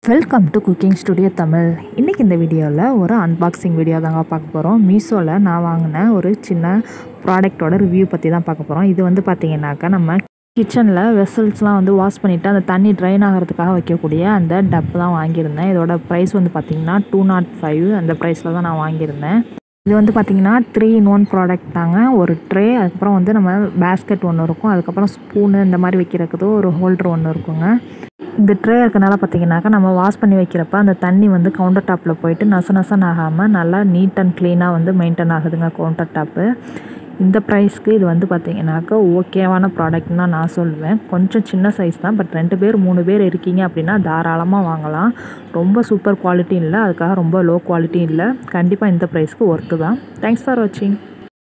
welcome to cooking studio Tamil இன்றைக்கி இந்த வீடியோவில் ஒரு அன்பாக்சிங் வீடியோ தாங்க பார்க்க போகிறோம் மீஷோவில் நான் வாங்கின ஒரு சின்ன ப்ராடக்ட்டோட ரிவ்யூ பற்றி தான் பார்க்க போகிறோம் இது வந்து பார்த்திங்கனாக்கா நம்ம கிச்சனில் வெசல்ஸ்லாம் வந்து வாஷ் பண்ணிவிட்டு அந்த தண்ணி ட்ரைன் ஆகிறதுக்காக வைக்கக்கூடிய அந்த டப்பு தான் வாங்கியிருந்தேன் இதோட ப்ரைஸ் வந்து பார்த்திங்கன்னா டூ நாட் ஃபைவ் அந்த ப்ரைஸில் தான் நான் வாங்கியிருந்தேன் இது வந்து பார்த்திங்கன்னா த்ரீ இன் ஒன் ப்ராடக்ட் தாங்க ஒரு ட்ரே அதுக்கப்புறம் வந்து நம்ம பேஸ்கெட் ஒன்று இருக்கும் அதுக்கப்புறம் ஸ்பூனு இந்த மாதிரி வைக்கிறதுக்கு ஒரு ஹோல்டர் ஒன்று இருக்குங்க இந்த ட்ரே இருக்கனால பார்த்தீங்கன்னாக்கா நம்ம வாஷ் பண்ணி வைக்கிறப்ப அந்த தண்ணி வந்து கவுண்டர் டாப்பில் போயிட்டு நச நசன் ஆகாமல் நல்லா நீட் அண்ட் க்ளீனாக வந்து மெயின்டைன் ஆகுதுங்க கவுண்டர் டாப்பு இந்த ப்ரைஸ்க்கு இது வந்து பார்த்தீங்கன்னாக்கா ஓகேவான ப்ராடக்ட்னு தான் நான் சொல்லுவேன் கொஞ்சம் சின்ன சைஸ் தான் பட் ரெண்டு பேர் மூணு பேர் இருக்கீங்க அப்படின்னா தாராளமாக வாங்கலாம் ரொம்ப சூப்பர் குவாலிட்டி இல்லை அதுக்காக ரொம்ப லோ குவாலிட்டி இல்லை கண்டிப்பாக இந்த ப்ரைஸ்க்கு ஒர்த்து தான் தேங்க்ஸ் ஃபார் வாட்சிங்